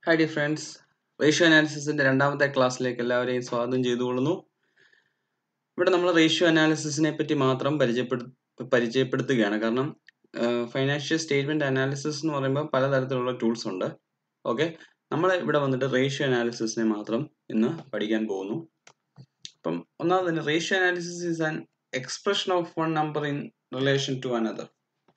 Hi dear friends ratio അനാലിസിസിന്റെ രണ്ടാമത്തെ ക്ലാസ്സിലേക്ക് എല്ലാവരെയും സ്വാഗതം ചെയ്തുകൊള്ളുന്നു ഇവിടെ നമ്മൾ റേഷ്യോ അനാലിസിസിനെ പറ്റി മാത്രം പരിചയപ്പെടു പരിചയപ്പെടുത്തുകയാണ് കാരണം ഫൈനാൻഷ്യൽ സ്റ്റേറ്റ്മെന്റ് അനാലിസിസ് എന്ന് പറയുമ്പോൾ പലതരത്തിലുള്ള ടൂൾസ് ഉണ്ട് ഓക്കെ നമ്മൾ ഇവിടെ വന്നിട്ട് റേഷ്യോ അനാലിസിസിനെ മാത്രം ഇന്ന് പഠിക്കാൻ പോകുന്നു അപ്പം ഒന്നാമത് തന്നെ ratio analysis is an expression of one number in relation to another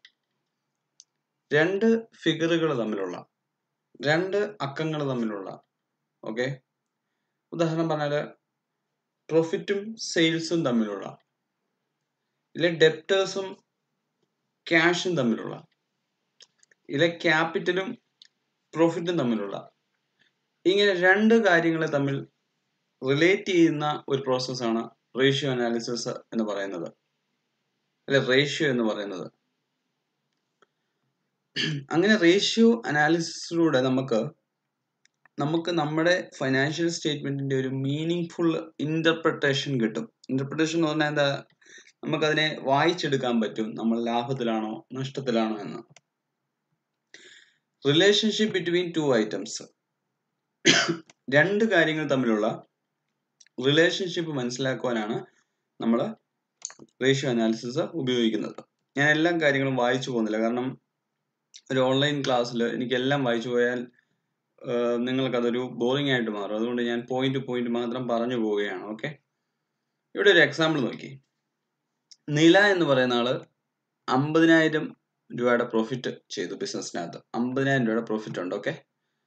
രണ്ട് ഫിഗറുകൾ തമ്മിലുള്ള രണ്ട് അക്കങ്ങൾ തമ്മിലുള്ള ഓക്കെ ഉദാഹരണം പറഞ്ഞാൽ പ്രോഫിറ്റും സെയിൽസും തമ്മിലുള്ള ഇല്ലെ ഡെപ്റ്റേഴ്സും ക്യാഷും തമ്മിലുള്ള ഇല്ലെ ക്യാപിറ്റലും പ്രോഫിറ്റും തമ്മിലുള്ള ഇങ്ങനെ രണ്ട് കാര്യങ്ങളെ തമ്മിൽ റിലേറ്റ് ചെയ്യുന്ന ഒരു പ്രോസസ്സാണ് റേഷ്യോ അനാലിസിസ് എന്ന് പറയുന്നത് അല്ലെ റേഷ്യോ എന്ന് പറയുന്നത് അങ്ങനെ റേഷ്യോ അനാലിസിസിലൂടെ നമുക്ക് നമുക്ക് നമ്മുടെ ഫൈനാൻഷ്യൽ സ്റ്റേറ്റ്മെന്റിന്റെ ഒരു മീനിങ് ഫുൾ ഇന്റർപ്രിട്ടേഷൻ കിട്ടും ഇന്റർപ്രിട്ടേഷൻ എന്ന് പറഞ്ഞാൽ എന്താ നമുക്കതിനെ വായിച്ചെടുക്കാൻ പറ്റും നമ്മൾ ലാഭത്തിലാണോ നഷ്ടത്തിലാണോ എന്ന് റിലേഷൻഷിപ്പ് ബിറ്റ്വീൻ ടു ഐറ്റംസ് രണ്ട് കാര്യങ്ങൾ തമ്മിലുള്ള റിലേഷൻഷിപ്പ് മനസ്സിലാക്കുവാനാണ് നമ്മൾ റേഷ്യോ അനാലിസിസ് ഉപയോഗിക്കുന്നത് ഞാൻ എല്ലാ കാര്യങ്ങളും വായിച്ചു പോകുന്നില്ല കാരണം ഒരു ഓൺലൈൻ ക്ലാസ്സിൽ എനിക്ക് എല്ലാം വായിച്ചു പോയാൽ നിങ്ങൾക്കതൊരു ബോറിംഗ് ആയിട്ട് മാറും അതുകൊണ്ട് ഞാൻ പോയിന്റ് പോയിന്റ് മാത്രം പറഞ്ഞു പോവുകയാണ് ഓക്കെ ഇവിടെ ഒരു എക്സാമ്പിൾ നോക്കി നില എന്ന് പറയുന്ന ആള് അമ്പതിനായിരം രൂപയുടെ പ്രോഫിറ്റ് ചെയ്തു ബിസിനസ്സിനകത്ത് അമ്പതിനായിരം രൂപയുടെ പ്രോഫിറ്റ് ഉണ്ട് ഓക്കെ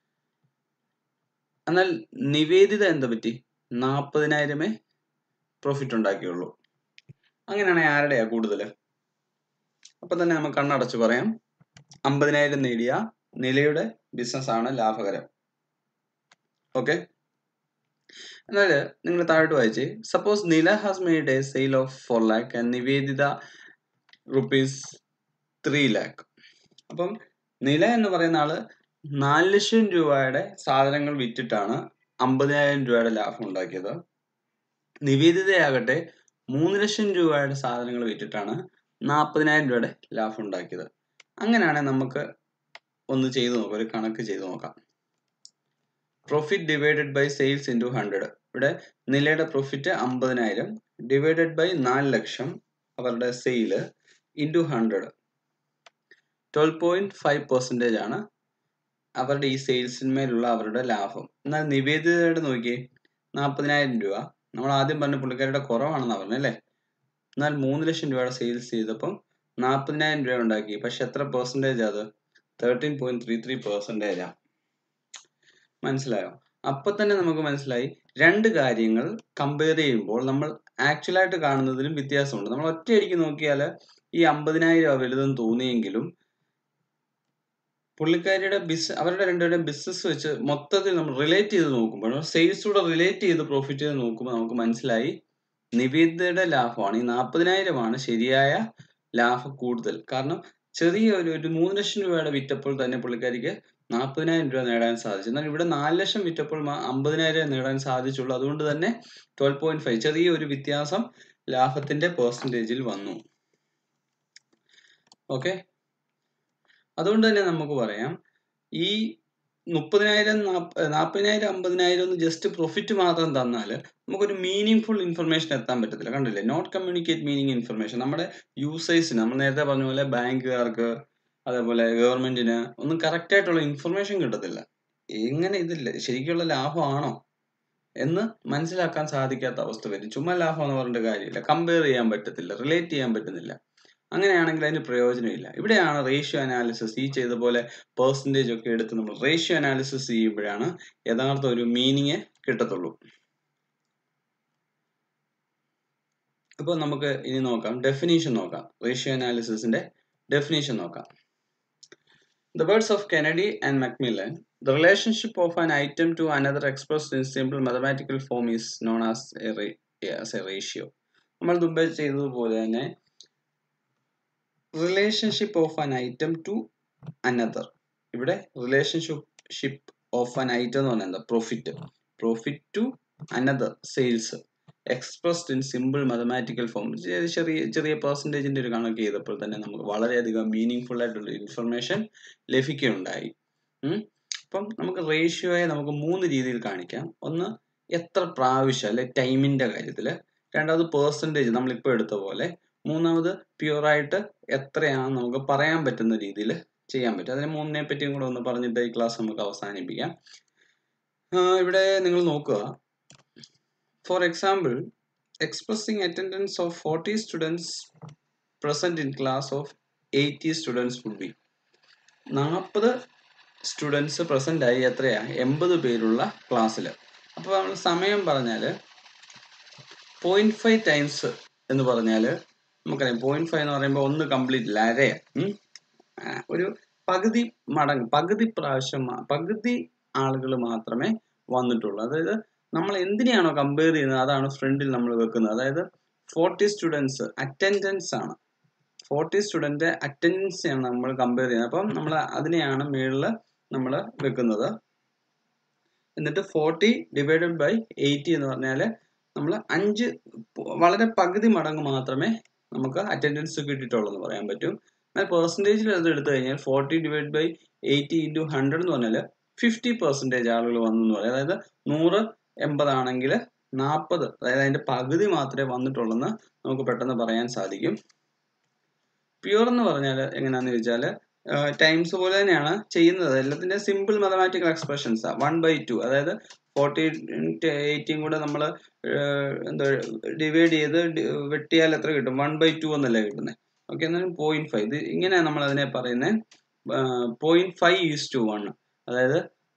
എന്നാൽ നിവേദിത എന്താ പറ്റി നാൽപ്പതിനായിരമേ പ്രോഫിറ്റ് ഉണ്ടാക്കിയുള്ളൂ അങ്ങനെയാണെങ്കിൽ ആരുടെയാ കൂടുതൽ അപ്പൊ തന്നെ നമുക്ക് കണ്ണടച്ച് പറയാം അമ്പതിനായിരം നേടിയ നിലയുടെ ബിസിനസ് ആണ് ലാഭകരം ഓക്കെ എന്നാൽ നിങ്ങൾ താഴോട്ട് വായിച്ച് suppose Nila has made a sale of four lakh and Niveditha rupees three lakh അപ്പം നില എന്ന് പറയുന്ന ആള് നാല് ലക്ഷം രൂപയുടെ സാധനങ്ങൾ വിറ്റിട്ടാണ് അമ്പതിനായിരം രൂപയുടെ ലാഭം ഉണ്ടാക്കിയത് നിവേദിതയാകട്ടെ മൂന്ന് ലക്ഷം രൂപയുടെ സാധനങ്ങൾ വിറ്റിട്ടാണ് നാൽപ്പതിനായിരം രൂപയുടെ ലാഭം ഉണ്ടാക്കിയത് അങ്ങനെയാണെങ്കിൽ നമുക്ക് ഒന്ന് ചെയ്തു നോക്കാം ഒരു കണക്ക് ചെയ്തു നോക്കാം profit divided by sales into hundred ഇവിടെ നിലയുടെ പ്രോഫിറ്റ് അമ്പതിനായിരം ഡിവൈഡഡ് ബൈ നാല് ലക്ഷം അവരുടെ sale into hundred twelve point five percentage ആണ് അവരുടെ ഈ സെയിൽസിന്മേലുള്ള അവരുടെ ലാഭം എന്നാൽ നിവേദിതയുടെ നോക്കിയേ നാൽപ്പതിനായിരം രൂപ നമ്മൾ ആദ്യം പറഞ്ഞ പുള്ളിക്കാരുടെ കുറവാണെന്നാണ് പറഞ്ഞത് അല്ലേ എന്നാൽ മൂന്ന് ലക്ഷം രൂപയുടെ സെയിൽസ് ചെയ്തപ്പം നാൽപ്പതിനായിരം രൂപ ഉണ്ടാക്കി പക്ഷെ എത്ര പെർസെൻറ്റേജ് അത് തേർട്ടീൻ പോയിന്റ് ത്രീ ത്രീ പെർസെൻറ്റേജാ മനസ്സിലായോ അപ്പൊ തന്നെ നമുക്ക് മനസ്സിലായി രണ്ട് കാര്യങ്ങൾ കമ്പയർ ചെയ്യുമ്പോൾ നമ്മൾ ആക്ച്വലായിട്ട് കാണുന്നതിലും വ്യത്യാസമുണ്ട് നമ്മൾ ഒറ്റയടിക്ക് നോക്കിയാൽ ഈ അമ്പതിനായിരം വലുതെന്ന് തോന്നിയെങ്കിലും പുള്ളിക്കാരിയുടെ ബിസ് അവരുടെ രണ്ടുപേരുടെയും ബിസിനസ് വെച്ച് മൊത്തത്തിൽ നമ്മൾ റിലേറ്റ് ചെയ്ത് നോക്കുമ്പോൾ സെയിൽസൂടെ റിലേറ്റ് ചെയ്ത് പ്രോഫിറ്റ് ചെയ്ത് നോക്കുമ്പോൾ നമുക്ക് മനസ്സിലായി നിവേദിതയുടെ ലാഭമാണ് ഈ നാൽപ്പതിനായിരമാണ് ശരിയായ ലാഭം കൂടുതൽ കാരണം ചെറിയ ഒരു ഒരു മൂന്ന് ലക്ഷം രൂപയുടെ വിറ്റപ്പോൾ തന്നെ പുള്ളിക്കാരിക്ക് നാൽപ്പതിനായിരം രൂപ നേടാൻ സാധിച്ചു എന്നാൽ ഇവിടെ നാല് ലക്ഷം വിറ്റപ്പോൾ അമ്പതിനായിരം നേടാൻ സാധിച്ചുള്ളൂ അതുകൊണ്ട് തന്നെ ട്വൽവ് പോയിന്റ് ഫൈവ് ചെറിയ ഒരു വ്യത്യാസം ലാഭത്തിന്റെ പെർസെൻറ്റേജിൽ വന്നു ഓക്കെ അതുകൊണ്ട് തന്നെ നമുക്ക് പറയാം ഈ മുപ്പതിനായിരം നാൽപ്പതിനായിരം അമ്പതിനായിരം ഒന്ന് ജസ്റ്റ് പ്രോഫിറ്റ് മാത്രം തന്നാൽ നമുക്കൊരു മീനിങ് ഫുൾ ഇൻഫർമേഷൻ എത്താൻ പറ്റത്തില്ല കണ്ടില്ലേ നോട്ട് കമ്മ്യൂണിക്കേറ്റ് മീനിങ് ഇൻഫർമേഷൻ നമ്മുടെ യൂസേഴ്സിന് നമ്മൾ നേരത്തെ പറഞ്ഞ പോലെ ബാങ്കുകാർക്ക് അതേപോലെ ഗവൺമെന്റിന് ഒന്നും കറക്റ്റ് ആയിട്ടുള്ള ഇൻഫർമേഷൻ കിട്ടത്തില്ല എങ്ങനെ ഇതില്ല ശരിക്കുള്ള ലാഭമാണോ എന്ന് മനസ്സിലാക്കാൻ സാധിക്കാത്ത അവസ്ഥ വരും ചുമ്മാ ലാഭം എന്ന് പറഞ്ഞിട്ട് കാര്യമില്ല കമ്പയർ ചെയ്യാൻ പറ്റത്തില്ല റിലേറ്റ് ചെയ്യാൻ പറ്റുന്നില്ല അങ്ങനെയാണെങ്കിൽ അതിന് പ്രയോജനമില്ല ഇവിടെയാണ് റേഷ്യോ അനാലിസിസ് ഈ ചെയ്ത പോലെ പെർസെൻറ്റേജ് ഒക്കെ എടുത്ത് നമ്മൾ റേഷ്യോ അനാലിസിസ് ചെയ്യുമ്പോഴാണ് യഥാർത്ഥ ഒരു മീനിങ് കിട്ടത്തുള്ളൂ അപ്പോൾ നമുക്ക് ഇനി നോക്കാം ഡെഫിനേഷൻ നോക്കാം റേഷ്യോ അനാലിസിസിന്റെ ഡെഫിനേഷൻ നോക്കാം The words of Kennedy and Macmillan, the relationship of an item to another expressed in simple mathematical form is known as a, as a ratio. നമ്മൾ മുമ്പേ ചെയ്തതുപോലെ തന്നെ relationship of an item to another ഇവിടെ relationship of an item എന്ന് പറഞ്ഞാൽ എന്താ profit profit to another sales expressed in simple mathematical form ചെറിയ ചെറിയ പെർസെൻറ്റേജിന്റെ ഒരു കണക്ക് ചെയ്തപ്പോൾ തന്നെ നമുക്ക് വളരെയധികം മീനിങ് ഫുൾ ആയിട്ടുള്ള ഇൻഫർമേഷൻ ലഭിക്കുകയുണ്ടായി അപ്പം നമുക്ക് റേഷ്യോയെ നമുക്ക് മൂന്ന് രീതിയിൽ കാണിക്കാം ഒന്ന് എത്ര പ്രാവശ്യം അല്ലെ ടൈമിന്റെ കാര്യത്തിൽ രണ്ടാമത് പേഴ്സൻറ്റേജ് നമ്മളിപ്പോൾ എടുത്ത പോലെ മൂന്നാമത് പ്യുവറായിട്ട് എത്രയാണ് നമുക്ക് പറയാൻ പറ്റുന്ന രീതിയിൽ ചെയ്യാൻ പറ്റും അതിന് മൂന്നിനെ പറ്റിയും കൂടെ ഒന്ന് പറഞ്ഞിട്ട് ഈ ക്ലാസ് നമുക്ക് അവസാനിപ്പിക്കാം ഇവിടെ നിങ്ങൾ നോക്കുക for example expressing attendance of forty students present in class of eighty students would be നാൽപ്പത് സ്റ്റുഡൻസ് പ്രസന്റ് ആയി എത്രയാ എൺപത് പേരുള്ള ക്ലാസ്സിൽ അപ്പോൾ നമ്മൾ സമയം പറഞ്ഞാൽ പോയിന്റ് ഫൈവ് ടൈംസ് എന്ന് പറഞ്ഞാൽ നമുക്കറിയാം പോയിന്റ് ഫൈവ് എന്ന് പറയുമ്പോൾ ഒന്ന് കംപ്ലീറ്റ് ഇല്ല അരയ ഒരു പകുതി മടങ്ങ് പകുതി പ്രാവശ്യം പകുതി ആളുകൾ മാത്രമേ വന്നിട്ടുള്ളൂ അതായത് നമ്മൾ എന്തിനെയാണോ കമ്പയർ ചെയ്യുന്നത് അതാണ് ഫ്രണ്ടിൽ നമ്മൾ വെക്കുന്നത് അതായത് ഫോർട്ടി സ്റ്റുഡൻസ് അറ്റൻഡൻസ് ആണ് ഫോർട്ടി സ്റ്റുഡൻറ്റ് അറ്റൻഡൻസ് ആണ് നമ്മൾ കമ്പയർ ചെയ്യുന്നത് അപ്പം നമ്മൾ അതിനെയാണ് മുകളിൽ നമ്മൾ വെക്കുന്നത് എന്നിട്ട് ഫോർട്ടി ഡിവൈഡഡ് ബൈ എയ്റ്റി എന്ന് പറഞ്ഞാൽ നമ്മൾ അഞ്ച് വളരെ പകുതി മടങ്ങ് മാത്രമേ നമുക്ക് അറ്റൻഡൻസ് കിട്ടിയിട്ടുള്ളൂ എന്ന് പറയാൻ പറ്റും എന്നാൽ പെർസെൻറ്റേജിൽ അത് എടുത്തു കഴിഞ്ഞാൽ forty divide by eighty into hundred എന്ന് പറഞ്ഞാൽ ഫിഫ്റ്റി പെർസെൻറ്റേജ് ആളുകൾ വന്നു എന്ന് പറയും അതായത് നൂറ് എൺപതാണെങ്കിൽ നാൽപ്പത് അതായത് അതിൻ്റെ പകുതി മാത്രമേ വന്നിട്ടുള്ളൂ എന്ന് നമുക്ക് പെട്ടെന്ന് പറയാൻ സാധിക്കും പ്യുവർ എന്ന് പറഞ്ഞാൽ എങ്ങനെയാണെന്ന് ചോദിച്ചാൽ ടൈംസ് പോലെ തന്നെയാണ് ചെയ്യുന്നത് എല്ലാത്തിൻ്റെ simple mathematical expressions one by two അതായത് ഫോർട്ടി എയ്റ്റിയും കൂടെ നമ്മൾ എന്താ ഡിവൈഡ് ചെയ്ത് വെട്ടിയാൽ എത്ര കിട്ടും വൺ ബൈ ടു എന്നല്ലേ കിട്ടുന്നത് ഓക്കെ എന്നാലും പോയിന്റ് ഫൈവ് ഇത് ഇങ്ങനെയാണ് നമ്മൾ അതിനെ പറയുന്നത് point five is to one അതായത്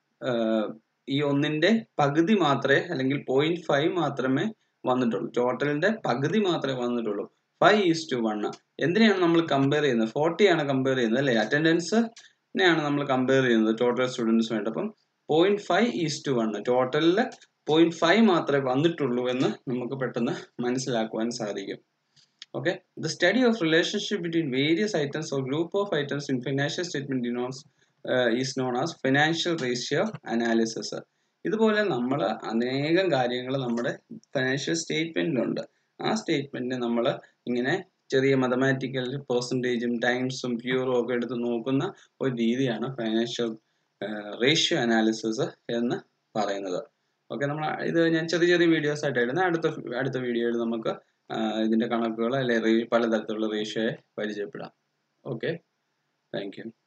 ഈ ഒന്നിന്റെ പകുതി മാത്രമേ അല്ലെങ്കിൽ പോയിന്റ് ഫൈവ് മാത്രമേ വന്നിട്ടുള്ളൂ ടോട്ടലിന്റെ പകുതി മാത്രമേ വന്നിട്ടുള്ളൂ ഫൈവ് ഈസ് ടു വൺ എന്തിനാണ് നമ്മൾ കമ്പയർ ചെയ്യുന്നത് ഫോർട്ടി ആണ് കമ്പയർ ചെയ്യുന്നത് അല്ലേ അറ്റൻഡൻസിനെയാണ് നമ്മൾ കമ്പയർ ചെയ്യുന്നത് ടോട്ടൽ സ്റ്റുഡൻസുമായിട്ട് അപ്പം point five is to one ടോട്ടലിൽ പോയിന്റ് ഫൈവ് മാത്രമേ വന്നിട്ടുള്ളൂ എന്ന് നമുക്ക് പെട്ടെന്ന് മനസ്സിലാക്കുവാൻ സാധിക്കും okay the study of relationship between various items or group of items in financial statement denotes uh, is known as financial ratio analysis ഇതുപോലെ നമ്മൾ അനേകം കാര്യങ്ങൾ നമ്മുടെ ഫിനാൻഷ്യൽ സ്റ്റേറ്റ്മെന്റിലുണ്ട് ആ സ്റ്റേറ്റ്മെന്റിനെ നമ്മൾ ഇങ്ങനെ ചെറിയ മതമാറ്റിക്കൽ പെർസെൻറ്റേജും ടൈംസും പ്യൂറും ഒക്കെ എടുത്ത് നോക്കുന്ന ഒരു രീതിയാണ് ഫൈനാൻഷ്യൽ റേഷ്യോ അനാലിസിസ് എന്ന് പറയുന്നത് ഓക്കെ നമ്മൾ ഇത് ഞാൻ ചെറിയ ചെറിയ വീഡിയോസ് ആയിട്ട് ഇടുന്ന അടുത്ത അടുത്ത വീഡിയോയിൽ നമുക്ക് ഇതിൻ്റെ കണക്കുകൾ അല്ലെ പലതരത്തിലുള്ള റേഷ്യോയെ പരിചയപ്പെടാം ഓക്കെ താങ്ക് യു